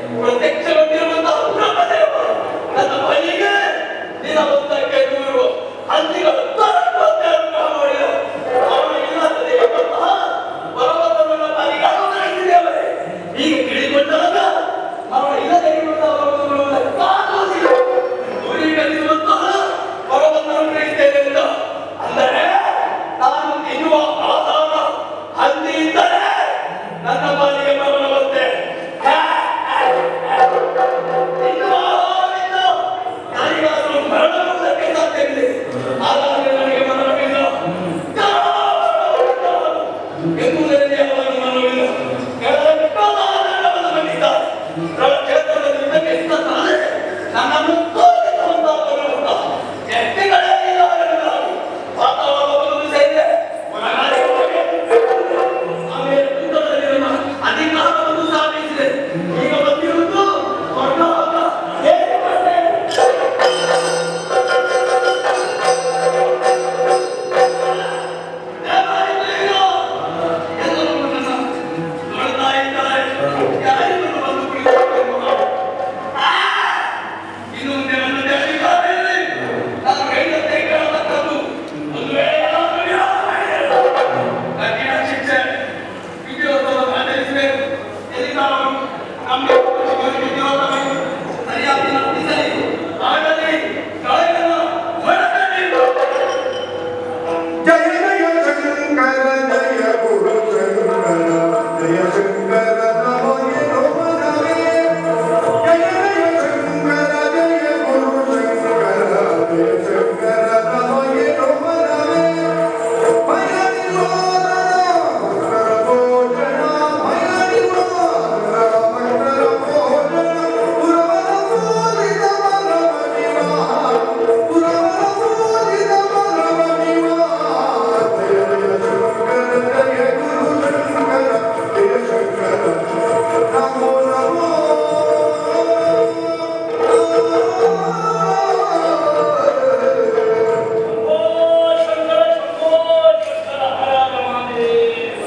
ಪ್ರತ್ಯಕ್ಷಗೊಂಡಿರುವಂತಹ ಬ್ರಹ್ಮದೇವ ನನ್ನ ಬಳಿಗೆ ದಿನವೊಂದಕ್ಕೆ ನೂರು ಹಂದಿಗಳು ತರಕುವಂತೆ ಅನುಗ್ರಹ ಮಾಡಿದರು ಅವನು ಇಲ್ಲದೆ ಇರುವಂತಹ ಪರ್ವತಗಳ ಬಳಿಗೆ ಅನುಗ್ರಹಿಸಿದೆವರೇ ಈಗ ತಿಳಿದುಕೊಂಡಾಗ ಅವನು ಇಲ್ಲದೆ ಇರುವಂತಹ ಪರ್ವತಗಳು ಕಾಣುವುದಿಲ್ಲ ದೂರೀಕರಿಸುವಂತಹ ಪರ್ವತ ಅನುಗ್ರಹಿಸಿದ್ದೇನೆ ಎಂದು ಅಂದರೆ ನಾನು ತಿನ್ನುವ ಆಹಾರ ಹಂದಿ ಇದ್ದರೆ ನನ್ನ ಪಾಲಿಗೆ ಮರಣ ಬಂತೆ ತಿನ್ನುವ ಆಹಾರದಿಂದ ಯಾರಿಗಾದರೂ ಮರಣ ಬರುವುದಕ್ಕೆ ಸಾಧ್ಯವಿದೆ ಹಾಗಾದರೆ ನನಗೆ ಮರಣವಿಲ್ಲ ಎಂಬುದರಲ್ಲಿ ಅವನಿಗೆ ಮರಣವಿಲ್ಲ ಕೆಳಕಾಲವನ್ನು ಬಂದಿದ್ದಾರೆ ಕ್ಷೇತ್ರದಿಂದ ಕೆತ್ತಿದ್ದಾರೆ ನನ್ನನ್ನು ತೋರಿಸುವಂತಹ ಎತ್ತಿಗಳೇ ಇಲ್ಲ ಅವರೆಲ್ಲರೂ. ವಾತಾವರಣವನ್ನು ಸೇರಿದೆ ಒಳಗಾಡಿ ಆಮೇಲೆ ಕೂಟದಲ್ಲಿರುವ ಅಧಿಕಾರವನ್ನು ಸ್ಥಾಪಿಸಿದೆ ಈಗ ಬಂದಿರುವುದು ಸ್ವರ್ಗಲೋಕ. ಹೇಗೆ ಬರ್ತೇನೆ? ದೇವಾಲಯಗಳಿಲ್ಲ. ಎಲ್ಲರೂ ನನ್ನನ್ನು ನೋಡ್ತಾ ಇದ್ದಾರೆ. ಯಾರಿಗೂ ಬಂದು ಕುಳಿತುಕೊಳ್ಳುವ ನಾವು. ಆ! ಇನ್ನು ಮುಂದೆ ನನ್ನ ದೇವರಿಗಾಗಲಿ. ನಾನು ಹೇಳಿದಂತೆ ಕೇಳತಕ್ಕದ್ದು. ಒಂದು ವೇಳೆ ಯಾರಾದರೂ ಯಾರು ಮಾಡಿದರೆ ಕಠಿಣ ಶಿಕ್ಷೆ ವಿದ್ಯೋತ್ಸವವನ್ನು ಆಚರಿಸಬೇಕು ಎಲ್ಲಿದ್ದಾರು ನಮಗೆ ವಿದ್ಯೋತ್ಸವ ಸರಿಯಾಗಿ ನಡೆಸಲಿ ಆಗಲಿ ಕಾಯಕನ ಹೊರಗಡೆ ಜಯ ಜಯ ಶಂಕರ ಜಯ ಗುರು ಶಂಕರ ಜಯ ಶಂಕರ ನಮೋ ನಮಃ ಜಯ ಜಯ ಶಂಕರ ಜಯ ಗುರು ಶಂಕರ ಜಯ ಶಂಕರ ನಮೋ ನಮಃ ಭಯ ನಿರೋಧನ ಮಂತ್ರ ಭೋಜನ ಭಯ ನಿರೋಧನ ಮಂತ್ರ ಭೋಜನ ಪುರವರ ಪೂರಿತ ಮರಮಣಿವ ಪುರವರ ಪೂರಿತ ಮರಮಣಿವ ಜಯ ಜಯ ಶಂಕರ ಜಯ ಗುರು ಶಂಕರ ಜಯ ಶಂಕರ ನಮೋ ನಮೋ ಓ ಶಂಕರ ಶಂಭೋ ಶಂಕರ ಹರ ಮಹಾದೇವ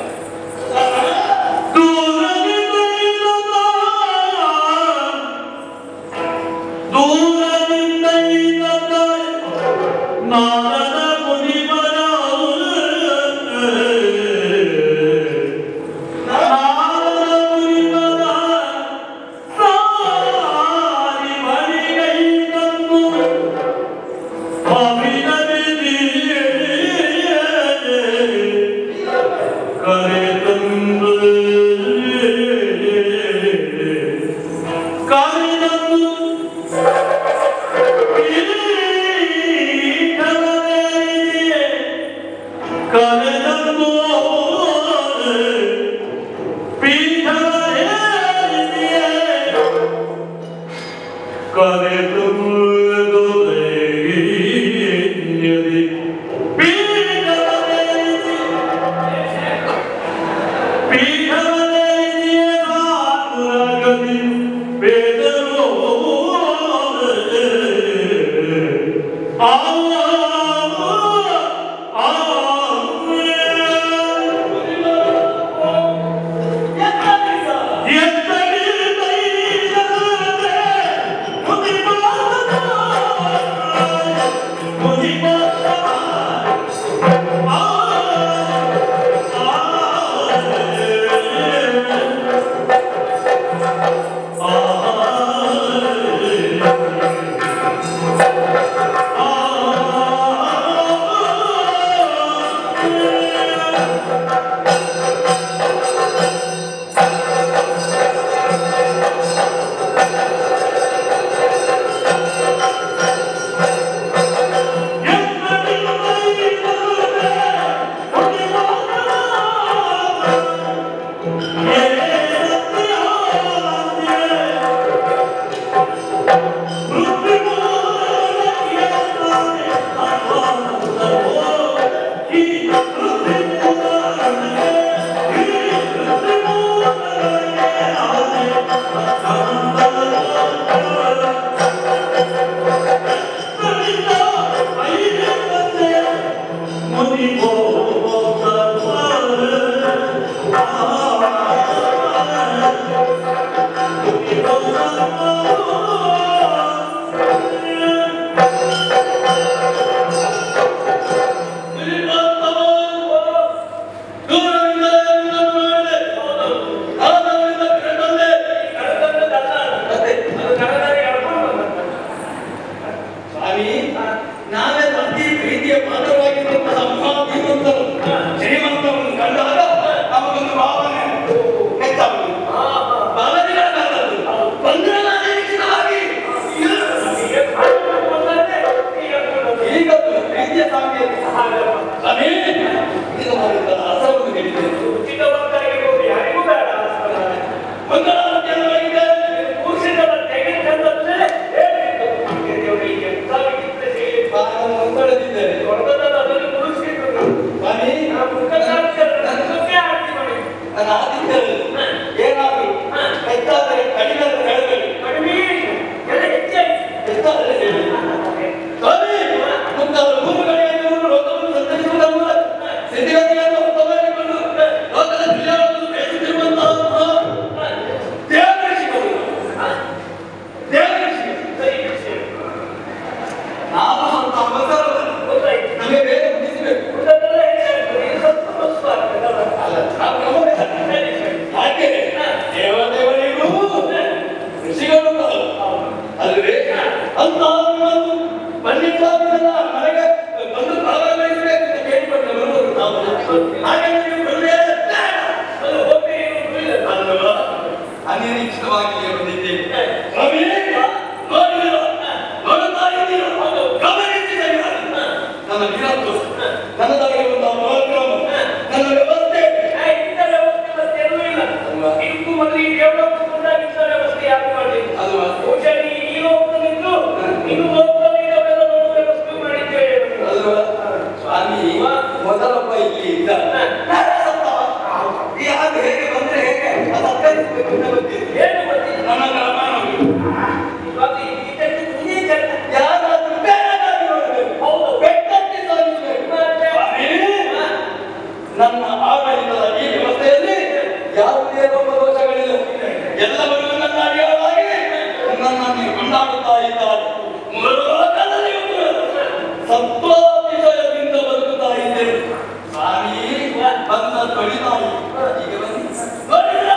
ಕರೆ ತಂದು ಕರೆದಂದು ಕರೆದಂದು ಕರೆದುದು Yeah. ಕೇಳುತ್ತಾರೆ ಅಲ್ವೇ ಅಂತ ಒಂದು ಪಂಡಿತಾಭಿನ ಮನೆಗೆ ಬಂದು ಭಾಗವಹಿಸಬೇಕು ಅಂತ ಕೇಳಿಕೊಂಡವರು ನಾವು ಹಾಗೆ ನೀವು ಬರುವುದೇ ಬೇಡ. ಅದು ಒಪ್ಪಿ ಬಿಡು. ಅಲ್ವಾ ಅನಿರೀಕ್ಷಿತವಾಗಿ ಬಂದಿದ್ದೇನೆ ಸ್ವಾಮಿ ನೋಡಿದಿರೋ ನೋಡುತ್ತಾ ಇದ್ದೀರೋ ಗಮನಿಸಿದ್ದೀರೋ ನನ್ನ ವಿರತ್ತು ನನ್ನದಾಗಿರುವಂತಹ ಪರಾಕ್ರಮ ನನ್ನ ವ್ಯವಸ್ಥೆ ಅಲ್ವಾ ಅಲ್ವಾ ಸ್ವಾಮಿ ಮೊದಲೊಬ್ಬ ಇಲ್ಲಿ ಇದ್ದ ಯಾರು ಹೇಗೆ ಬಂದ್ರೆ ಹೇಗೆ ಅದು ಅರ್ಥೈಸಬೇಕು ಅಂತ ಗೊತ್ತಿಲ್ಲ ನನ್ನ ಗ್ರಾಮಾನವರು ಯಾರಾದ್ರೂ ಬೇರೆದಾಗಿ ನೋಡ್ಬೇಕು ಬೆಟ್ಟಕ್ಕೆ ಸಾಗಿಸ್ಬೇಕು ಸ್ವಾಮಿ, ನನ್ನ ಆಡಳಿತದ ಈ ವ್ಯವಸ್ಥೆಯಲ್ಲಿ ಯಾವುದೇ ಲೋಪದೋಷಗಳಿಲ್ಲ ಎಲ್ಲವರೂ ನನ್ನ ಅಡಿಯಾಳಾಗಿ ನನ್ನನ್ನು ಕೊಂಡಾಡುತ್ತಾ ಇದ್ದಾರೆ ಮೂಲೋಕದಲ್ಲಿ ಸತ್ವಾತಿಶಯದಿಂದ ಬದುಕುತ್ತಾ ಇದ್ದೇನೆ ಸ್ವಾಮಿ ಬಂದ ತೊಳಿತಾಯಿ ಈಗ ಬನ್ನಿ ನೋಡಿದ್ರಾ?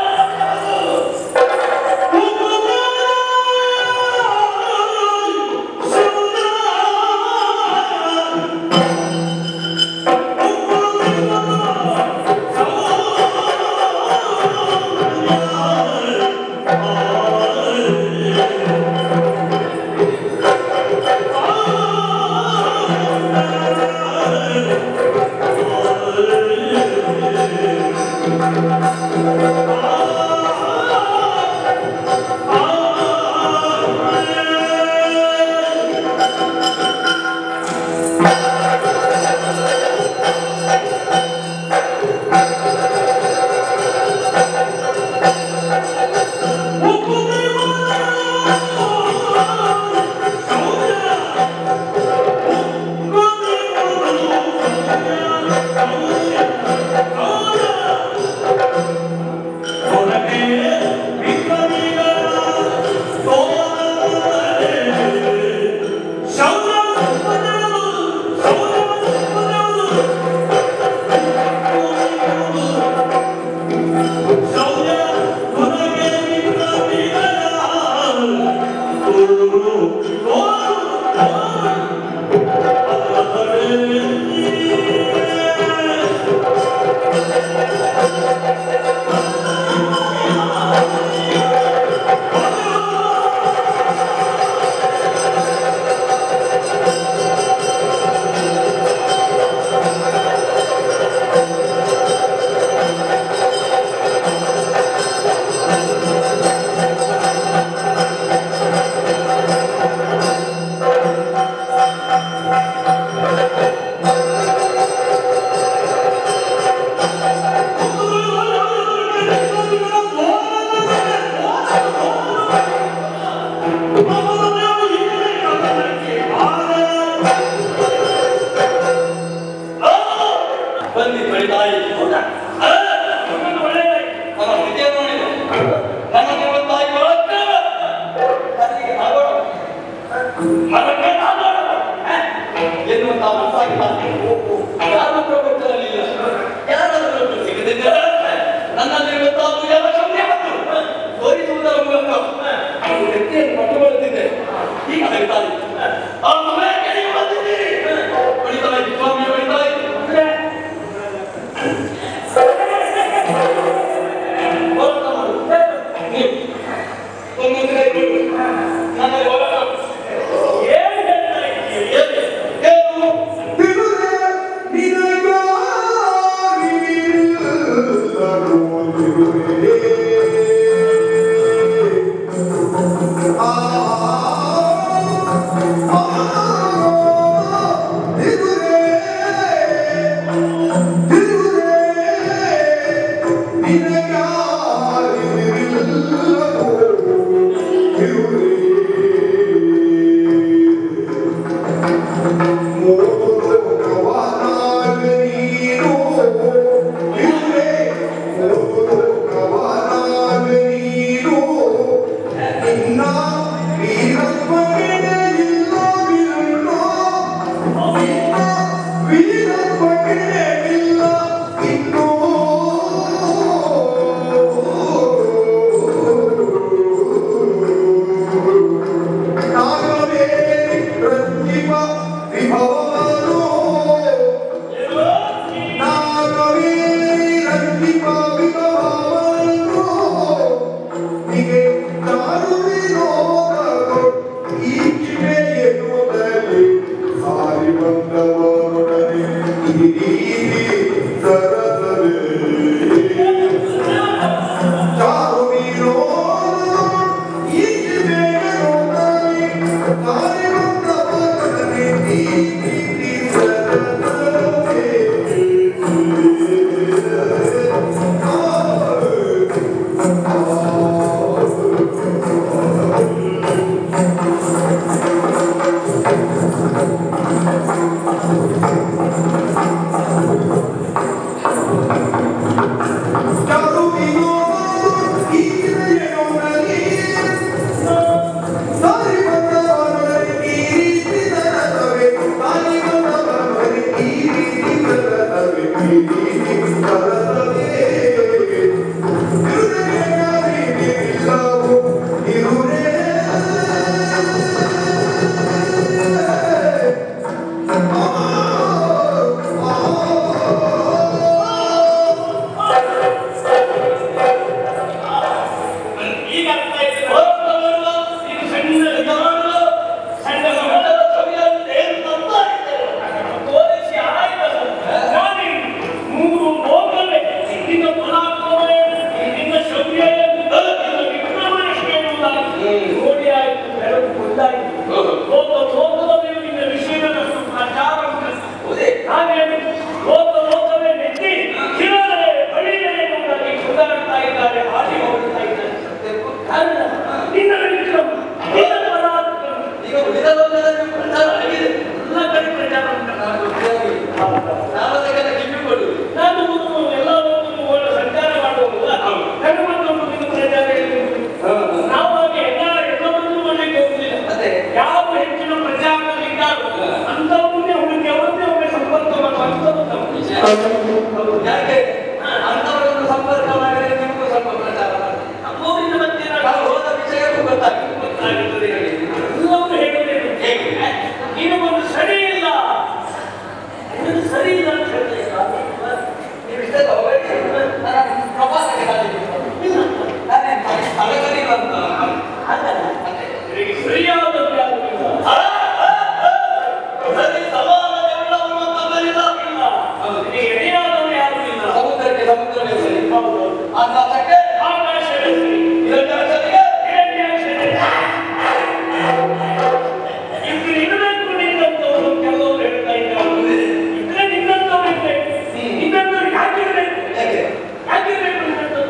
ಬನ್ನಿ ತೊಳಿತಾಯಿ ಹೌದಾ ನನ್ನ ಸ್ಥಿತಿಯ ನೋಡಿದೆ ನನ್ನ ದೇವತಾಯಿ ಪರಾಕ್ರಮ ನನಗೆ ಆಗೋಣ ಮರಕ್ಕೆ ಆಗೋಣ ಎನ್ನುವಂತ ಮನಸ್ಸಾಗಿ ಯಾರು ಪ್ರಪಂಚದಲ್ಲಿಲ್ಲ ಯಾರಾದರೂ ಸಿಗದಿದ್ದರೆ ನನ್ನಲ್ಲಿರುವಂತಹ ಎಲ್ಲ ಶಕ್ತಿ ಮತ್ತು ತೋರಿಸುವುದರ ಮೂಲಕ ಆ ವ್ಯಕ್ತಿಯನ್ನು ಪಟ್ಟುಕೊಳ್ಳುತ್ತಿದ್ದೆ ಈಗ ಹೇಳ್ತಾರೆ ಆ ಸಮಯಕ್ಕೆ ನೀವು ಬಂದಿದ್ದೀರಿ ಹೊಡಿತಾಯಿ ಸ್ವಾಮಿ ಹೊಡಿತಾಯಿ ಹೋರಾಟ ಮಾಡು ನೀವು ಒಂದೊಂದು ಕೈ ಕೊಡು ನನ್ನಲ್ಲಿ ಹೋರಾಟ ಏನು ಹೇಳ್ತಾ ಇದ್ದೀರಿ? ಏನು? ಇನ್ನೂ ನೋಡಿ ಆಯ್ತು ಬೆಳಕು ಗೊತ್ತಾಯ್ತು ಲೋಕ ಲೋಕದಲ್ಲಿ ನಿನ್ನ ವಿಷಯಗಳನ್ನು ಪ್ರಚಾರ ಹೌದೇ? ಹಾಗೇನು ಲೋಕ ಲೋಕವೇ ನೆಚ್ಚಿ ಶಿವರೇ ಬಳಿರೇ ಎಂಬುದಾಗಿ ಕುದಾಡ್ತಾ ಇದ್ದಾರೆ ಹಾಡಿ ಹೋಗ್ತಾ ಇದ್ದಾರೆ ಕಾರಣ ನಿನ್ನ ವಿಕ್ರಮ ನಿನ್ನ ಪರಾಕ್ರಮ ಈಗ ಉಳಿದ ಲೋಕದಲ್ಲಿ ಪ್ರಚಾರ ಆಗಿದೆ ಎಲ್ಲ ಕಡೆ ಪ್ರಚಾರ ಉಂಟಲ್ಲ. ನಾವದಕ್ಕೆಲ್ಲ ಕಿವಿ ಕೊಡು ನಾನು ಮೊದಲು ಎಲ್ಲ ಲೋಕಕ್ಕೂ ಹೋಗಿ ಸಂಚಾರ ಮಾಡುವಾಗ ಹೆಣ್ಮಕ್ಳು ನಿನ್ನ ಪ್ರಚಾರ ಹೇಳಿದ್ರು. ನಾವು ಹಾಗೆ ಎಲ್ಲ ಎಲ್ಲವನ್ನೂ ಮಾಡ್ಲಿಕ್ಕೆ ಹೋಗುದಿಲ್ಲ ಮತ್ತೆ? ಯಾವ ಹೆಚ್ಚಿನ ಪ್ರಚಾರದಲ್ಲಿದ್ದಾರೋ ಅಂಥವನ್ನೇ ಹುಡುಕಿ ಅವರನ್ನೇ ಒಮ್ಮೆ ಸಂಪರ್ಕ ಮಾಡುವಂಥದ್ದು ನಮ್ಮ ವಿಷಯ. ಯಾಕೆ ಅಂತವರನ್ನು ಸಂಪರ್ಕ ಮಾಡಿದ್ರೆ ನಿಮಗೂ ಸ್ವಲ್ಪ ಪ್ರಚಾರ ಮಾಡ್ತೀವಿ. ನಮ್ಮವರಿಂದ ಮತ್ತೆ ನಾವು ನಾವು ಹೋದ ವಿಷಯಕ್ಕೂ ಗೊತ್ತಾಗ್ತದೆ ಗೊತ್ತಾಗುತ್ತದೆ ಹೇಳಿ ಎಲ್ಲವನ್ನೂ ಹೇಳುವುದೇನು? ನೀನು ಒಂದು ಸರಿ ಇಲ್ಲ ನಿನ್ನದು ಸರಿ ಇಲ್ಲ ಅಂತ ಹೇಳ್ತಾ ಇದ್ದ. ನೀವು ಇಷ್ಟೆಲ್ಲ ಹೋಗಿ ನನ್ನ ಪ್ರವಾಸಕ್ಕೆ ಬಂದಿದ್ದೀನಿ. ನಾನೇನ್ ತಲೆಗರಿ ಬಂತ ಹಾಗಲ್ಲ. ನಿನಗೆ ಸರಿಯಾದದ್ದು ಯಾವುದು ಇಲ್ಲ. ಸರಿ ಸಮಾನತೆಯುಳ್ಳವನು ಅಂತಂದರಿಲ್ಲ. ಇಲ್ಲ. ನಿನಗೆ ಎಡೆಯಾದವರು ಯಾರೂ ಇಲ್ಲ. ಸಮುದ್ರಕ್ಕೆ ಸಮುದ್ರವೇ ಸರಿ ಹೌದು. ಆಕಾಶಕ್ಕೆ ಆಕಾಶವೇ ಸರಿ. ಹಿರಣ್ಯಾಕ್ಷರಿಗೆ ಹಿರಣ್ಯಾಕ್ಷರೇ ಸರಿ. ಇಬ್ರು ಇರಬೇಕು ನಿನ್ನಂಥವ್ರು ಕೆಲವರು ಹೇಳ್ತಾ ಇದ್ದಾರೆ. ಇದ್ರೆ ನಿನ್ನಂಥವ್ರು ಇರ್ಬೇಕು. ನಿನ್ನಂಥವ್ರು ಯಾಕೆ ಇರ್ಬೇಕು? ಯಾಕೆ ಯಾಕೆ ಇರ್ಬೇಕು ನಿನ್ನಂಥವ್ರು?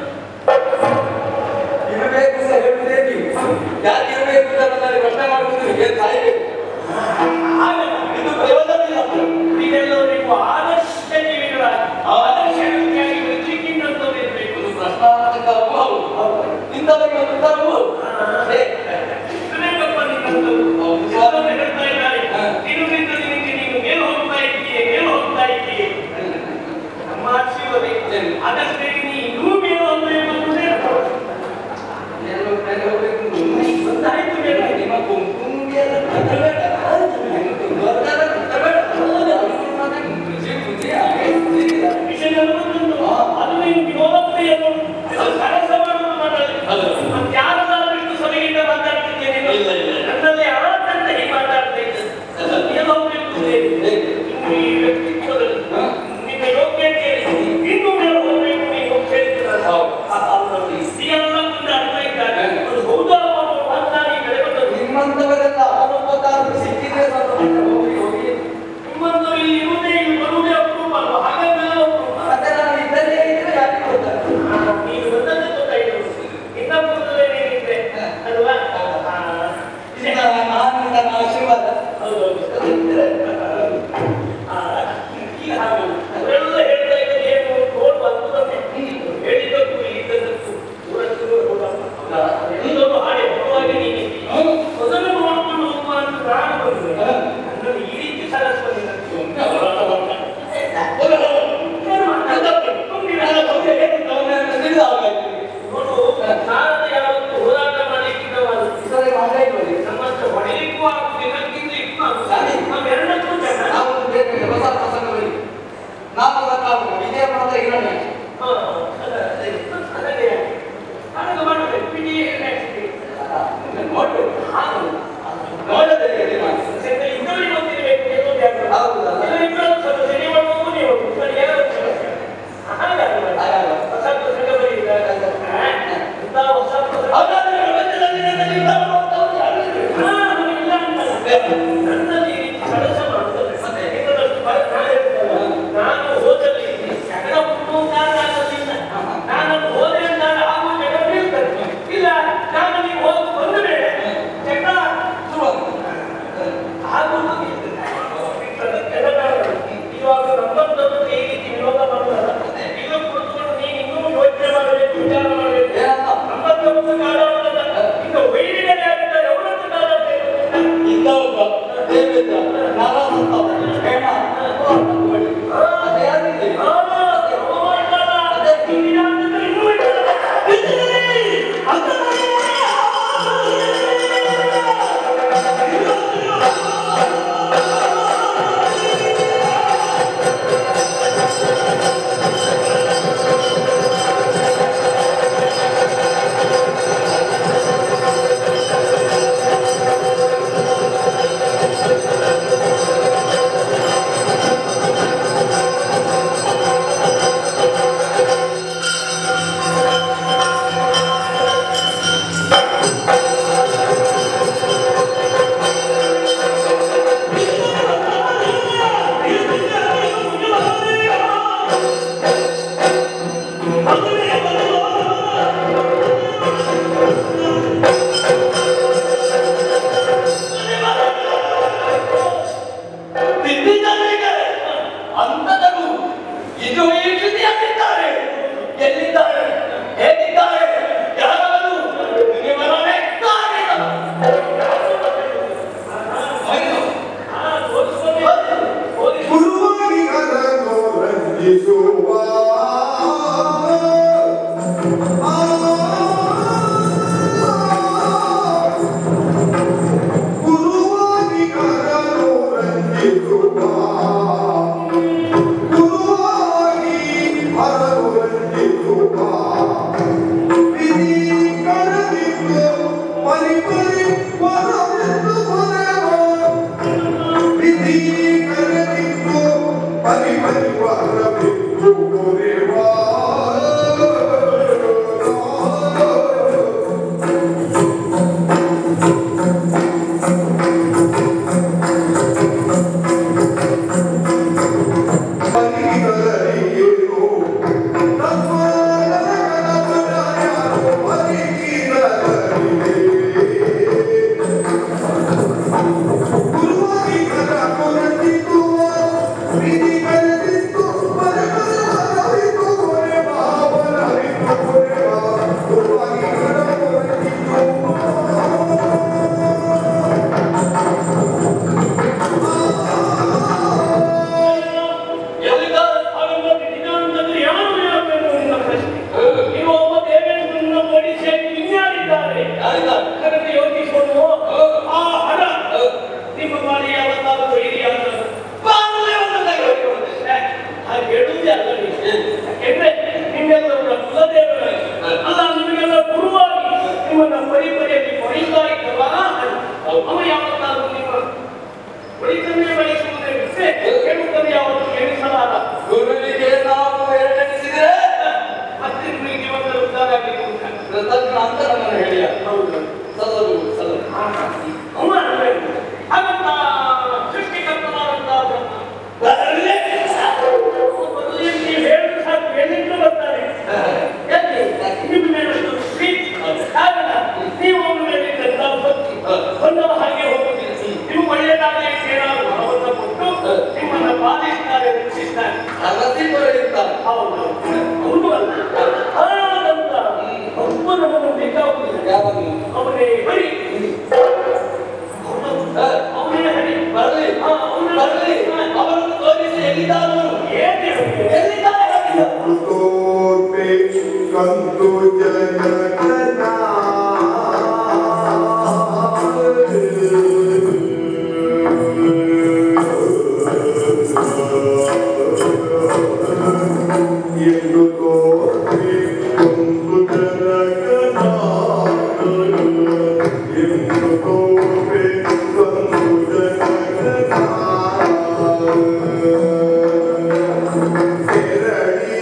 ಇರಬೇಕು ಅಂತ ಹೇಳುವುದೇ ನೀವು ಯಾಕೆ ಇರಬೇಕು ಅಂತ ನನ್ನಲ್ಲಿ ಪ್ರಶ್ನೆ ಮಾಡುವುದು ಏನ್ ಸಾಯ್ಬೇಕು ಹಾಗಲ್ಲ. ಇದು ಪ್ರಯೋಜನವಿಲ್ಲ ನೀವೆಲ್ಲರಿಗೂ ಆದರ್ಶ ಜೀವಿಗಳಾಗಿ ಆದರ್ಶವಾಗಿ ಬದುಕಿನಂಥವ್ರು ಇರ್ಬೇಕು. ಒಂದು ಪ್ರಶ್ನಾರ್ಥಕವೂ ಹೌದು ಇಂಥವರಿಗೆ ಒಂದು ಉತ್ತರವೂ ಹೌದು. ಅದೇ ಇರ್ಬೇಕಪ್ಪ ನಿನ್ನಂಥವ್ರು. ಹೌದು. ಎಲ್ಲರೂ ಹೇಳ್ತಾ ಇದ್ದಾರೆ. ಹಾ. ದಿನದಿಂದ ದಿನಕ್ಕೆ ನೀನು ಮೇಲೆ ಹೋಗ್ತಾ ಇದ್ದೀಯೆ ಮೇಲೆ ಹೋಗ್ತಾ ಇದ್ದೀಯೆ ನಮ್ಮ ಶಿವರೇ ಏನು? ಅದಕ್ಕೆ ನೀ ಇನ್ನೂ ಮೇಲೆ ಹೋಗ್ಬೇಕು ಅನ್ನೋದೇ ಎಲ್ಲೋ ಮೇಲೆ ಹೋಗ್ಬೇಕು ಅಂತ ಒಂದು ಗೊತ್ತಾಯ್ತು ಬೇಡ ನಿಮ್ಮ ಕುಂಕುಂಗೆ ಎಲ್ಲ ಕಟ್ಟಬೇಡ. ನಿಮ್ದು ದೊಡ್ಡದ ಕಟ್ಟಬೇಡ. ಅವ್ರು ಮತ್ತೆ ಬುದ್ಧಿ ಬುದ್ಧಿ ಹಾಗೆ ಬುದ್ಧಿ ಇಲ್ಲ. ವಿಷಯವನ್ನು ಅದು ನೀನು ವಿನೋದತೆಯನ್ನು ಸರಸ ಮಾಡುವುದು ಮಾಡಲಿ ಹೌದು. ಮತ್ಯಾರದಾದ್ರೂ ಇಟ್ಟು ಸಭೆಗಿಂತ ಮಾತಾಡ್ತಿದ್ದೇನೆ ಇಲ್ಲ, ಇಲ್ಲ. ನನ್ನಲ್ಲಿ ಆನಂದ ಹೀಗೆ ಮಾತಾಡ್ತಾ ಇದ್ದೆ ಏನು ಹೋಗ್ಬೇಕು ಹೇಗೆ? ಇನ್ನು ಈ ವ್ಯಕ್ತಿತ್ವದಲ್ಲಿ ಹಾ. ನಿನ್ನ ಯೋಗ್ಯತೆಯಲ್ಲಿ ಇನ್ನು ಮೇಲೆ ಹೋಗ್ಬೇಕು ನೀನು ಹೇಳ್ತಿರಲ್ಲ. ಹೌದು. ಆ, ಹೌದು. ಇದೆಲ್ಲ ಮುಂದೆ ಅರ್ಥ ಇದ್ದಾಗ ಹಾ. ಒಂದು ಹೌದಾ ಅನ್ನೋ ಮಾತನಾಡಿ ಬೆಳೆಬಂದದ್ದು ನಿಮ್ಮಂಥವರೆಲ್ಲ ಅನುಪಕಾರರು ಸಿಕ್ಕಿದ್ರೆ ಸ್ವಲ್ಪ ಮತ್ತೆ ಹೋಗಿ ಹೋಗಿ ನಿಮ್ಮಂತೂ ಇಲ್ಲಿ ಇರುವುದೇ ಇಲ್ಲಿ ಬರುವುದೇ ಅಪರೂಪ ಅಲ್ವಾ ಹಾಗಾದ್ರೆ ಅಪರೂಪ ಮತ್ತೆ ನಾನು ಇದ್ದಲ್ಲೇ ಇದ್ರೆ ಯಾಕೆ ಗೊತ್ತಾಗ್ತದೆ ನೀನು ಬಂದದ್ದೇ ಗೊತ್ತಾಯ್ತು ಇನ್ನೊಬ್ಬರಲ್ಲೇ ನೀನಿದ್ದೆ ಅಲ್ವಾ ಆ, ಇದೆ. ಇದು ನಾನು ನನ್ನ ಆಶೀರ್ವಾದ ಹೌದೌದು. ಅದಿದ್ರೆ ಆ, ಈಗ ಹಾಗೆ ಅವರೆಲ್ಲ ಹೇಳ್ತಾ ಇದ್ದಾರೆ ಏನು ನೋಡು ಅದ್ಭುತವೇ. ಹೇಳಿದ್ದಕ್ಕೂ ಇಲ್ಲಿದ್ದದ್ದಕ್ಕೂ ದೂರಕ್ಕೂ ಹೋಗಲ್ಲ. ಎಲ್ಲರೂ ಹಾಗೆ ಹೊರವಾಗಿ ನೀನಿದ್ದಿ. ಮೊದಲು ನೋಡ್ಕೊಂಡು ಹೋಗುವ ಅಂತ ನಾನು ಬಂದೆ. ನನ್ನನ್ನು ಈ ರೀತಿ ಸರಸ್ವತಿ ನನಗೆ ಒಮ್ಮೆ ಹೊರಟ ಬಂದ. ಏನು ಮಾತಾಡ್ತಾ ತುಂಬಿದ ತೊಂದರೆ. ನೋಡು ನಾರದ ಯಾವತ್ತು ಹೋರಾಟ ಮಾಡಲಿಕ್ಕಿದ್ದವಲ್ಲ ನಮ್ಮಂತ ಹೊಡೆಯಲಿಕ್ಕೂ ಆಗುದಿಲ್ಲ ತಿನ್ಲಿಕ್ಕೂ ಆಗುದಿಲ್ಲ ನಾವೆರಡಕ್ಕೂ ಜನ ಹಾ, ಅದ, ಅದೇ, ಅದನ್ನೇ ಹಾಗೆ ಮಾಡ್ಬೇಕು. ಪಿಡಿ ನೆಕ್ಸ್ಟ್ ಸದ್ಯ ಇನ್ನೊಂದು ಗೊತ್ತಿರ್ಬೇಕು, ಇನ್ನೊಂದು ಯಾರು? ಹೌದಲ್ಲ? ಇದು ಇನ್ನೊಂದು ಸ್ವಲ್ಪ ಸರಿ ಮಾಡುವವನು ನೀವು. ಸರಿ, ಯಾರು ಸಮಸ್ಯೆ? ಹಾಗಲ್ಲ. ಹಾಗಲ್ಲ. ಹೊಸ ಪುಸ್ತಕ ಬರೀತಾರೆ. ಹಾ? ಇಂಥ ಹೊಸ ಪುಸ್ತಕ- ಹಾ, ನಮಗೆ ಇಲ್ಲ ಅಂತಲ್ಲ. ನನ್ನಲ್ಲಿ ಈ ರೀತಿ ಕೆಲಸ ಮಾಡುತ್ತದೆ. ಮತ್ತೆ ಇನ್ನೊಂದಷ್ಟು ಬರ- ನಾನು ಹೇಳ್ತೇನಲ್ಲ, ನಾನು ಹೋದಲ್ಲಿ ಜಗಳ ಹುಟ್ಟುವ ಕಾರಣ ಆಗೋದಿಲ್ಲ. ನಾನನ್ನು ಹೋದೆ ಅಂದಾಗ ಆಗುವ ಜಗಳ ಬೀಳ್ತದೆ. ಇಲ್ಲ ನಾನು ನೀವು ಹೋಗಿ ಬಂದ ಮೇಲೆ ಜಗಳ ಆಗುವುದು ಬಿಟ್ಟರೆ ಕೆಲಸ ಇವಾಗ ನಮ್ಮಂಥದ್ದು ಈ ರೀತಿ ವಿರೋಧ ಮಾಡಲ್ಲ ಇದು ಕುಳಿತುಕೊಂಡು ನೀನು ಇನ್ನೂ ಯೋಚನೆ ಮಾಡಬೇಕು ವಿಚಾರ ಮಾಡಬೇಕು ಏನಂತ? ನಮ್ಮಂಥದ್ದು ಕಾಲ ಉಂಟಲ್ಲ ಇನ್ನು ವೈರಿಗಳೇ ಆಗಿದ್ದಾರೆ ಅವರದ್ದು ಕಾಲ ಬೇಕು ಇಂಥ ಒಬ್ಬ ದೇವೇಂದ್ರ ನರಸಂತ ಹೇಮ ಅದೇ ಯಾರಿದೆ? ಆ, ಅವಮಾನ ಕಾಲ. ಇಂದಿನ ಅಂತಂದ್ರೆ ಇನ್ನೂ ಇದ್ದಾರೆ. ಆ ಅವ ಯಾವತ್ತಾದ್ರೂ ನಿಮ್ಮ ಒಳಿತನ್ನೇ ಬಯಸುವುದೇ ಬಿಟ್ಟರೆ ಕೆಡುಕನ್ನು ಯಾವತ್ತೂ ಎಣಿಸಲಾರ ಗುರುವಿಗೆ ನಾವು ಎರಡೆನಿಸಿದ್ರೆ ಮತ್ತೆ ನಿಮಗೆ ಜೀವನದಲ್ಲಿ ಉದ್ಧಾರ ಆಗಲಿಕ್ಕೆ ಉಂಟ ಕೃತಜ್ಞ ಅಂತ ನಮ್ಮನ್ನು ಹೇಳಿಯ ಹೌದು ಸಲ್ಲದು ಸಲ್ಲದು ಅವ ಅಂದ್ರೆ ಹಾಗಂತ ಸೃಷ್ಟಿಕರ್ತನಾದಂತ ಬ್ರಹ್ಮ ಬರಲೇ. ಮೊದಲೇ ನೀವು ಹೇಳಿದ್ರೆ ಸಾಕು ಎಲ್ಲಿಂದ ಬರ್ತಾರೆ ಎಲ್ಲಿ ನಿಮ್ಮ ಮೇಲಷ್ಟು ಪ್ರೀತಿ ಹಾಗಲ್ಲ ನೀವು ಅವನ ಮೇಲೆ ಇದ್ದಂತ ಭಕ್ತಿ ಬಂದವ ಹಾಗೆ ಹೋಗುತ್ತಿಲ್ಲ ನೀವು ಒಳ್ಳೆಯದಾಗಲಿ ಅಂತ ಏನಾದರೂ ಹಣವನ್ನು ಕೊಟ್ಟು ನಿಮ್ಮನ್ನ ಬಾಧಿಸ್ತಾರೆ ರಕ್ಷಿಸ್ತಾರೆ ಅಗತ್ಯ ಇರ್ತಾರೆ ಹೌದು ಅವನು ಅಲ್ಲ ಹಾಗಂತ ಒಬ್ಬ ನಮ್ಮನ್ನು ಬೇಕಾಗುವುದಿಲ್ಲ ಯಾವಾಗ ಅವನೇ ಹರಿ ಅವನೇ ಹರಿ ಬರಲಿ ಹಾ, ಅವನೇ ಬರಲಿ ಅವರನ್ನು ತೋರಿಸಿ ಎಲ್ಲಿದ್ದಾರು ಏನ್ ಹೇಳ್ಬೇಕು? ಎಲ್ಲಿದ್ದಾರೆ ಹೇಳಿದ. ತೋಪೆ ಕಂದು ಜನಗಣ ಎಂದು ತೋಪೆ ಕಂದು ಜನಗಣ ಎಂದು ತೋಪೆ ಕಂದು ಜನಗಣ ತೆರಳಿ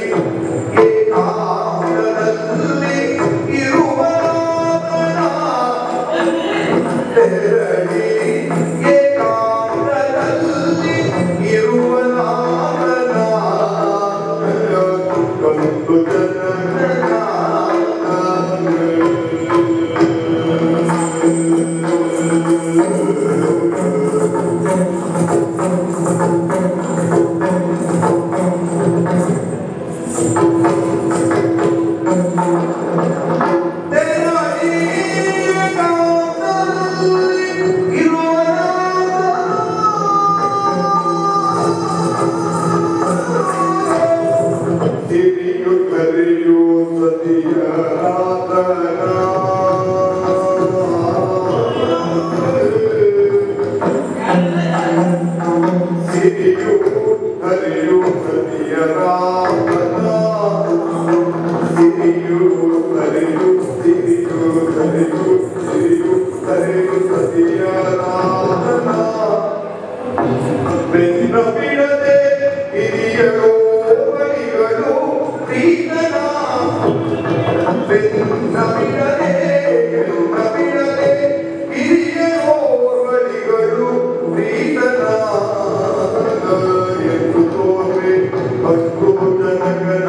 ಏಕಾಂತದಲ್ಲಿ ಇರುವವನ ತೆರಳಿ ಏಕಾಂತದಲ್ಲಿ ಇರುವವನ ಕಂದು ತೆರಳಿ ಏಕಾಂತದಲ್ಲಿ ಇರುವವನ ಸಿರಿಯು ಕರೆಯು ಸತಿಯ ಸಿರಿಯು ಕರೆಯು ಸತಿಯ ರಾಮನ ಸಿರಿಯು ಕರೆಯು ಸಿರಿಯು ಕರೆಯು ಸಿರಿಯು ಕರೆಯು ಸತಿಯ ರಾಮನ ಬೆನ್ನ ಬಿಡದೆ ಹಿರಿಯರು ಬಳಿಗಳು ಪ್ರೀತನ ಬೆನ್ನ ಬಿಡದೆ ಬೆನ್ನ ಬಿಡದೆ ಹಿರಿಯರು ಬಳಿಗಳು ಪ್ರೀತನ ಎಂದು ತೋರೆ ಹತ್ತು ಜನಗಣ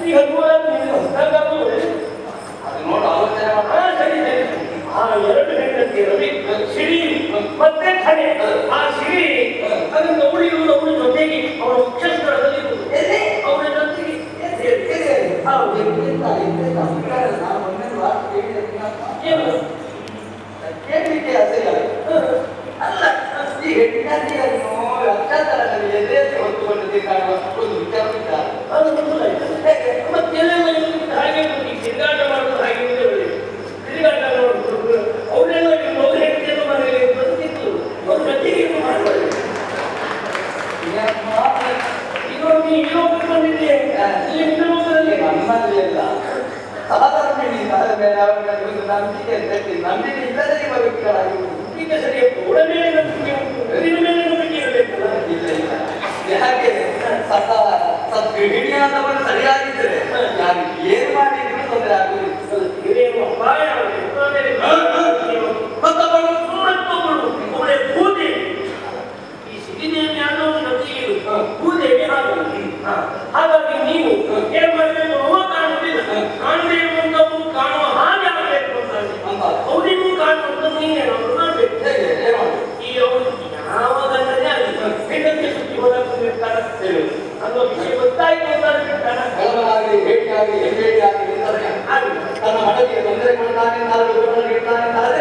ಈಗ ನೂರಾರು ನೀವು ಹೊಸ್ದಾಗಾದ್ರು ಒಳ್ಳೆದು. ಅದು ನೋಡು ಆಲೋಚನೆ ಮಾಡು. ಹಾ, ಸರಿ ಸರಿ ಆ ಎರಡು ಹೆಂಡತಿಯರಲ್ಲಿ ಸಿಡಿ ಮತ್ತೆ ಖಡೆ ಆ ಸಿಡಿ ಅದನ್ನು ಅವಳು ಇರುವುದು ಅವಳ ಜೊತೆಗೆ ಅವರ ಮುಖ್ಯಸ್ಥಳದಲ್ಲಿ ಇರುವುದು ಎಲ್ಲಿ? ಅವಳ ಜೊತೆಗೆ ಎಲ್ಲಿ? ಎಲ್ಲಿ? ಹೌದು, ಎಂತ, ಎಂತ ಅಭಿಪ್ರಾಯ? ನಾನು ಮೊನ್ನೆ ವಾರ ಕೇಳಿದೆ ನಿನ್ನಪ್ಪ. ಏನು ಕೇಳಲಿಕ್ಕೆ ಅಸಹ್ಯ ಆಯ್ತು. ಅಲ್ಲ ಈ ಹೆಂಡತಿಯನ್ನು ರಕ್ಷಾತರದಲ್ಲಿ ಎದೆಯಲ್ಲಿ ಹೊತ್ತುಕೊಂಡು ತಿರುಗಾಡುವ ಒಂದು ವಿಚಾರವಿಲ್ಲ ಅದು ಗೊತ್ತಾಯ್ತು. ಹೇಗೆ? ಮತ್ತೆ ಎಲ್ಲೆಲ್ಲ ಇವ್ರಿಗೆ ಹಾಗೆ ಈ ತಿರುಗಾಟ ಮಾಡೋದು ಹಾಗೆ ಇದೆ ಒಳ್ಳೆದು. ತಿರುಗಾಟ ಮಾಡೋದು ಅವರೆಲ್ಲ ನಿಮ್ಮ ಮಗು ಹೆಂಡತಿಯನ್ನು ಮನೆಯಲ್ಲಿ ಬದುಕಿತ್ತು ಅವ್ರ ಜೊತೆಗೆ ಇದು ಮಾಡ್ಕೊಳ್ಳಿ ಇದನ್ನ ಈಗ ನೀ ಇಲ್ಲೊಬ್ಬರು ಬಂದಿದ್ದೀಯ ಇಲ್ಲಿ ಇನ್ನೊಬ್ಬರಲ್ಲಿ ನಮ್ಮಲ್ಲಿ ಎಲ್ಲ ಸಾಧಾರಣ ಇಲ್ಲದ ಮೇಲೆ ಅವರಿಗೆ ಒಂದು ನಂಬಿಕೆ ಅಂತ ಹೇಳ್ತೀನಿ. ನಂಬಿಕೆ ಇಲ್ಲದೆ ಇರುವ ವ್ಯಕ್ತಿಗಳಾಗಿರುವುದು ಈಗ ಸರಿಯಪ್ಪ ಒಳ ಮೇಲೆ ನಂಬಿಕೆ ಉಂಟು ನಿನ್ನ ಮೇಲೆ ನಂಬಿಕೆ ಇರಬೇಕಲ್ಲ ಇಲ್ಲ ಇಲ್ಲ ಯಾಕೆ ಸತ ಸತ್ ಗೃಹಿಣಿಯಾದವರು ಸರಿಯಾಗಿದ್ದರೆ ನಾನು ಏನು ಮಾಡಿದ್ರು ತೊಂದರೆ ಆಗುವುದಿಲ್ಲ ಹಿರಿಯರು ಅಪಾಯ ಮತ್ತೊಬ್ಬಳು ಮತ್ತೊಬ್ಬಳು ಅವಳೆ ಪೂಜೆ ಈ ಸಿರಿದೇವಿ ಅನ್ನೋದು ಜೊತೆಗೆ ಪೂಜೆಗೆ ಹಾಗಾಗಿ ಹಾಗಾಗಿ ನೀವು ಏನ್ ಮಾಡಬೇಕು ಅವ ಕಾಣುವುದಿಲ್ಲ ಕಾಣದೇ ಇರುವಂತವು ಕಾಣುವ ಹಾಗೆ ಆಗಬೇಕು ಅಂತ ಅಂತ ಅವರಿಗೂ ಕಾಣುವಂತ ನೀನೇನಾದ್ರು ಮಾಡಬೇಕು ಹೇಗೆ ಏನು ಮಾಡುದು? ಈ ಅವನು ಯಾವ ಗಂಡನೇ ಆಗಲಿ ಹೆಂಡತಿ ಸುದ್ದಿ ಹೋದಾಗ್ತಿರ್ತಾನೆ ಅನ್ನೋ ವಿಷಯ ಗೊತ್ತಾಯ್ತು ಅಂತ ಬಿಡ್ತಾನೆ ಬೆಳವನಾಗಲಿ ಭೇಟಿಯಾಗಲಿ ಹೆಣ್ಣೇಟಿಯಾಗಲಿ ನಿಂತರೆ ಆಗಲಿ ತನ್ನ ಮಡದಿಗೆ ತೊಂದರೆ ಕೊಡ್ತಾನೆ ಎಂದಾದ್ರೆ ಊಟವನ್ನು ಇಡ್ತಾನೆ ಎಂದಾದ್ರೆ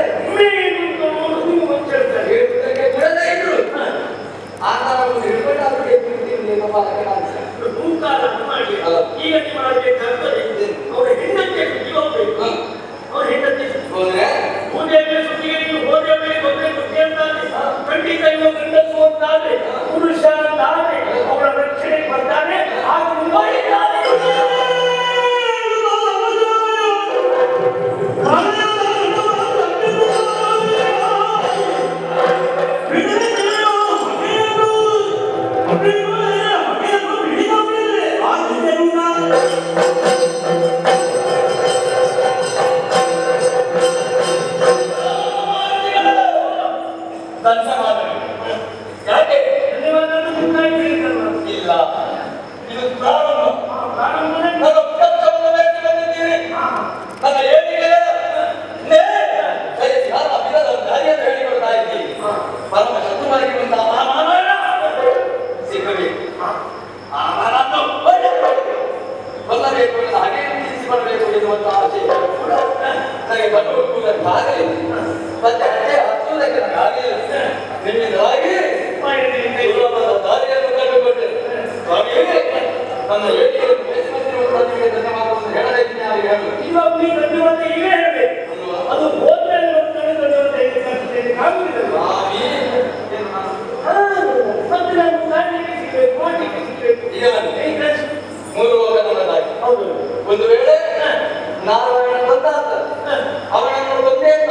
ಹೇಳುವುದಕ್ಕೆ ಬಿಡದೇ ಇದ್ರು ಆ ಥರ ಒಂದು ಹಿಡ್ಕೊಂಡಾದ್ರೂ ಎದ್ದು ನಿಂತಿರುವುದು ಏನಪ್ಪ ಅದಕ್ಕೆ ಕಾಣಿಸ್ತದೆ. ಈಗ ನೀವು ಮಾಡಬೇಕಾಗ್ತದೆ ಅವರ ಹೆಂಡತಿಯ ಸುದ್ದಿ ಹೋಗ್ಬೇಕು ಅವ್ರ ಹೆಂಡತಿಯ ಸುದ್ದಿ ಹೋದ್ರೆ ಪೂಜೆಗೆ ಸುದ್ದಿಗೆ ನೀವು ಹೋದೇವರಿಗೆ ಗೊತ್ತೇ ಗೊತ್ತೇ ಅಂತಾದ್ರೆ ಖಂಡಿತ ಇವ ಗಂಡಸು ಅಂತಾದ್ರೆ ಪುರುಷ ಅಂತಾದ್ರೆ ಅವರ ರಕ್ಷಣೆಗೆ ಬರ್ತಾನೆ ಆಗ ಮುಂದುವರಿತಾನೆ. ಧನ್ಯವಾದಗಳು ಯಾಕೆ ಧನ್ಯವಾದಗಳು ನಿಮ್ಗಾಗಿ ಹೇಳ್ತೇನೆ ನಾನು. ಇಲ್ಲ ಇದು ಪ್ರಾರಂಭ ಆ ಪ್ರಾರಂಭನೇ ನನ್ನ ಉಪಚಾರವನ್ನು ಬೇಡಿ ಬಂದಿದ್ದೀರಿ ನನ್ನ ಏಳಿಗೆ ನೇ ದಯಸಿ ನಾನು ಅಭಿನದ ದಾರಿಯನ್ನು ಹೇಳಿಕೊಡ್ತಾ ಇದ್ದೀನಿ ಪರಮ ಶತ್ರುವಾಗಿ ಬಂದ ಮಹಾಮಾನವ ಸಿಗಬೇಕು ಅವನನ್ನು ಕೊಲ್ಲಬೇಕು ಎಂದು ಹಾಗೆ ನಿಲ್ಲಿಸಿಕೊಳ್ಳಬೇಕು ಎನ್ನುವಂತ ಆಸೆ ಕೂಡ ನನಗೆ ಬಂದು ಹುಟ್ಟುವುದಕ್ಕಾಗಲಿ ಮತ್ತೆ ಅದೇ ಹತ್ತುವುದಕ್ಕೆ ನನಗಾಗಲಿಲ್ಲ ನಿಮ್ಮಿಂದಾಗಿ ಸುಲಭದ ದಾರಿಯನ್ನು ಕಂಡುಕೊಂಡೆ ಸ್ವಾಮಿ ನನ್ನ ಏಳಿಗೆಯನ್ನು ಬೇಯಿಸುತ್ತಿರುವಂತಹ ನಿಮಗೆ ಧನ್ಯವಾದವನ್ನು ಹೇಳಬೇಕು ನಾನು ಹೇಳಲು ಇವಾಗ ನೀವು ಧನ್ಯವಾದ ಈಗ ಹೇಳ್ಬೇಕು ಅದು ಹೋದ್ಮೇಲೆ ಮತ್ತೆ ಧನ್ಯವಾದ ಹೇಳಲಿಕ್ಕೆ ಆಗುದಿಲ್ಲ ಸ್ವಾಮಿ ಎಂದು ನಾನು ಮತ್ತೆ ನಾನು ಕಾಣಲಿಕ್ಕೆ ಸಿಗ್ಬೇಕು ನೋಡ್ಲಿಕ್ಕೆ ಸಿಗ್ಬೇಕು ಈಗ ಬನ್ನಿ. ಈಗ ಮೂರು ಲೋಕ ನನ್ನದಾಗಿ ಹೌದು ಒಂದು ವೇಳೆ ನಾರಾಯಣ ಬಂದಾತ ಅವನನ್ನು ಬಂದೇ ಅಂತ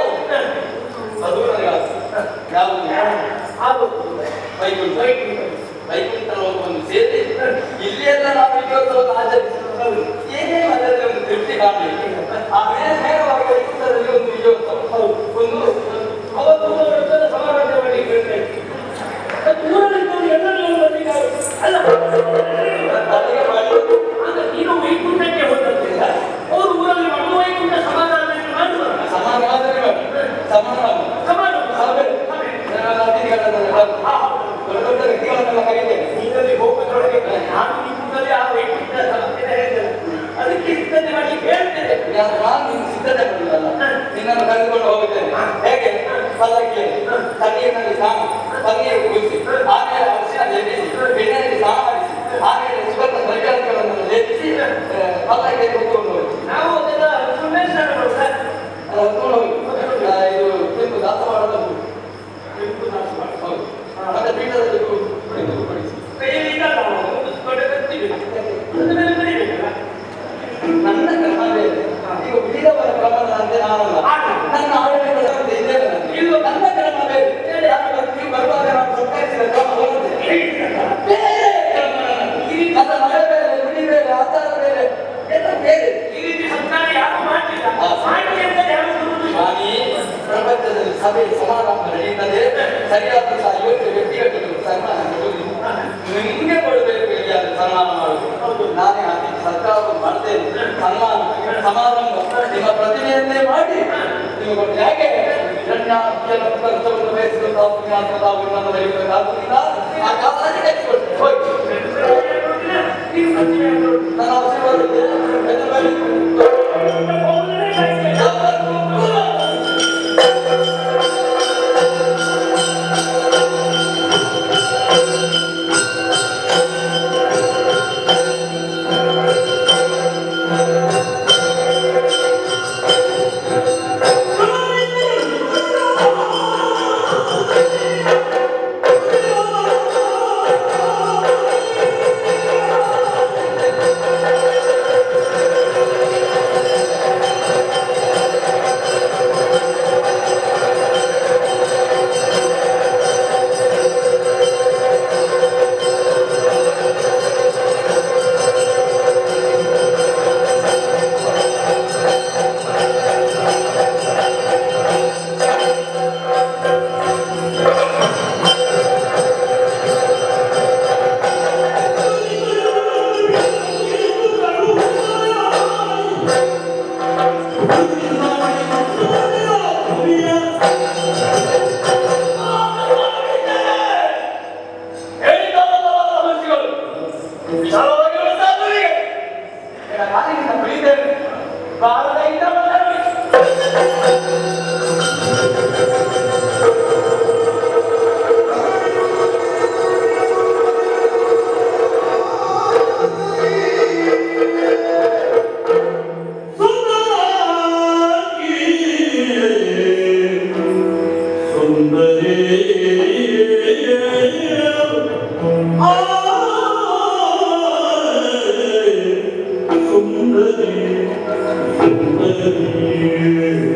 ಅದು ನನಗೆ ಆಸೆ ಯಾವುದು ಆಗೋದು ವೈಕುಂಠ ವೈಕುಂಠ ಲೋಕವನ್ನು ಸೇರಿ ಇಲ್ಲಿಯೆಲ್ಲ ನಾವು ವಿಜಯೋತ್ಸವವನ್ನು ಆಚರಿಸುವುದು ಏನೇನು ಅದರಲ್ಲಿ ಒಂದು ತೃಪ್ತಿ ಕಾಣಬೇಕು ಆಮೇಲೆ ನೇರವಾಗಿ ವೈಕುಂಠದಲ್ಲಿ ಒಂದು ವಿಜಯೋತ್ಸವ ಒಂದು ಅವತ್ತು ವೃತ್ತದ ಸಮಾರಂಭ ಮಾಡಿ ಹೇಳ್ತೇನೆ ಊರಲ್ಲಿ ಎಲ್ಲರೂ ಬರ್ಲಿಕ್ಕಾಗುತ್ತೆ ಅಲ್ಲ ಅಲ್ಲಿಗೆ ಮಾಡಬೇಕು ಆಗ ನೀನು ವೈಕುಂಠಕ್ಕೆ ಹೋದಂತಿಲ್ಲ ಅವರು ಊರಲ್ಲಿ ಒಂದು ವೈಕುಂಠ ಸಮಾಧಾನದಲ್ಲಿ ಮಾಡುವ ಸಮಾನವಾದರೆ ಮಾಡಿ ಸಮಾನ ಸಮಾಧಾನ ಆಮೇಲೆ ನಾನು ಅತಿಥಿಗಳನ್ನು ದೊಡ್ಡ ದೊಡ್ಡ ವ್ಯಕ್ತಿಗಳನ್ನೆಲ್ಲ ಕರೀತೇನೆ ನೀರಲ್ಲಿ ಹೋಗೋದ್ರೊಳಗೆ ನಾನು ನಿಮ್ಮಲ್ಲಿ ಆ ವೈಕುಂಠ ಸಮಸ್ಯೆ ಹೇಳಿದ್ದೇನೆ ಅದಕ್ಕೆ ಸಿದ್ಧತೆ ಮಾಡ್ಲಿಕ್ಕೆ ಹೇಳ್ತೇನೆ ಯಾರು ನಾನು ನೀನು ಸಿದ್ಧತೆ ಮಾಡಿಲ್ಲಲ್ಲ ನಿನ್ನನ್ನು ಕರೆದುಕೊಂಡು ಹೋಗುತ್ತೇನೆ ಹೇಗೆ ಪಲ್ಲಕ್ಕಿ ತಣ್ಣೀರಿನಲ್ಲಿ ಸ್ನಾನ ತಣ್ಣೀರು ಕುದಿಸಿ ಆಮೇಲೆ ಅರಿಶಿನ ಲೇಪಿಸಿ ಬೆಣ್ಣೆಯಲ್ಲಿ ಸ್ನಾನ ಮಾಡಿಸಿ ಆಮೇಲೆ ಸುಗಂಧ ಪರಿಕರಗಳನ್ನು ಲೇಪಿಸಿ ಆ, ಪಲ್ಲಕ್ಕಿಗೆ ಕೂತ್ಕೊಂಡು ಹೋಗಿ ನಾವು ಅದೆಲ್ಲ ಸುಮ್ಮನೆ ಸ್ನಾನ ಮಾಡುದ ಅದು ಹೊತ್ಕೊಂಡು ಹೋಗಿ ಆ, ಇದು ಕೆಂಪು ದಾಸವಾಳದ ಹೂ ಕೆಂಪು ದಾಸವಾಳ ಹೌದು ಮತ್ತೆ ಪೀಠದಲ್ಲಿ ಕುಳಿತು ಕುಳಿತು ಕುಡಿಸಿ ಕೈಯಿಂದ ನಾವು ಮುಗಿಸ್ಕೊಂಡು ಬರ್ತೀವಿ ಅದ್ರ ಮೇಲೆ ಬರೀಬೇಕಲ್ಲ ನನ್ನ ಕ್ರಮ ಬೇರೆ ಈಗ ಉಳಿದವರ ಕ್ರಮದಂತೆ ನಾನಲ್ಲ ನನ್ನ ಆಡಳಿತದ ಮುಂದೆ ಇದೆ ನನಗೆ. ಇಲ್ಲ ನನ್ನ ಕ್ರಮ ಬೇರೆ ಬೇರೆ ಯಾರು ನೀವು ಬರುವಾಗ ನಾನು ಸರ್ಕಾರಿಸಿದ ಕ್ರಮ ಬರುತ್ತೆ ಬೇರೆ ಕ್ರಮ ನನ್ನದು. ನನ್ನ ಮನೆ ಬೇರೆ ನುಡಿ ಬೇರೆ ಆಚಾರ ಬೇರೆ ಎಲ್ಲ ಬೇರೆ ಈ ರೀತಿ ಸಂಸ್ಕಾರ ಯಾರು ಮಾಡ್ತಿಲ್ಲ ಆ, ಮಾಡಿ ಅಂತ ಯಾರು ಬರುವುದಿಲ್ಲ. ಸ್ವಾಮಿ ಪ್ರಪಂಚದಲ್ಲಿ ಸಭೆ ಸಮಾರಂಭ ನಡೀತದೆ ಸರಿಯಾದ ಸಹ ಐವತ್ತು ವ್ಯಕ್ತಿಗಳಿಗೆ ಸನ್ಮಾನ ಕೊಡುವುದಿಲ್ಲ ನಿಮಗೆ ಕೊಡಬೇಕು ಎಲ್ಲಿಯಾದ್ರೂ ಸನ್ಮಾನ ಮಾಡುವುದು ನಾನೇ ಹಾಕಿ ಸರ್ಕಾರವನ್ನು ಮಾಡ್ತೇನೆ ಮಾಡ್ತೇನೆ ಸನ್ಮಾನ ಸಮಾರಂಭ ನಿಮ್ಮ ಪ್ರತಿಮೆಯನ್ನೇ ಮಾಡಿ ನಿಮಗೆ ಹೇಗೆ ಹಿರಣ್ಯಾಕ್ಷರ ಕರ್ತವ್ಯವನ್ನು ವಹಿಸಿದಂತಹ ಪುಣ್ಯಾತ್ಮದ ಅವರನ್ನು ಬರೀಬೇಕಾಗುವುದಿಲ್ಲ ಆ ಕಾಲದಲ್ಲಿ ಕಟ್ಟಿಕೊಡ್ತೇನೆ ಹೋಗಿ ನನ್ನ ಆಶೀರ್ವಾದ ಇದೆ. ಎಲ್ಲ ಬರೀ. ಯಾವತ್ತೂ ಕೂಡ ಸುಂದರಿ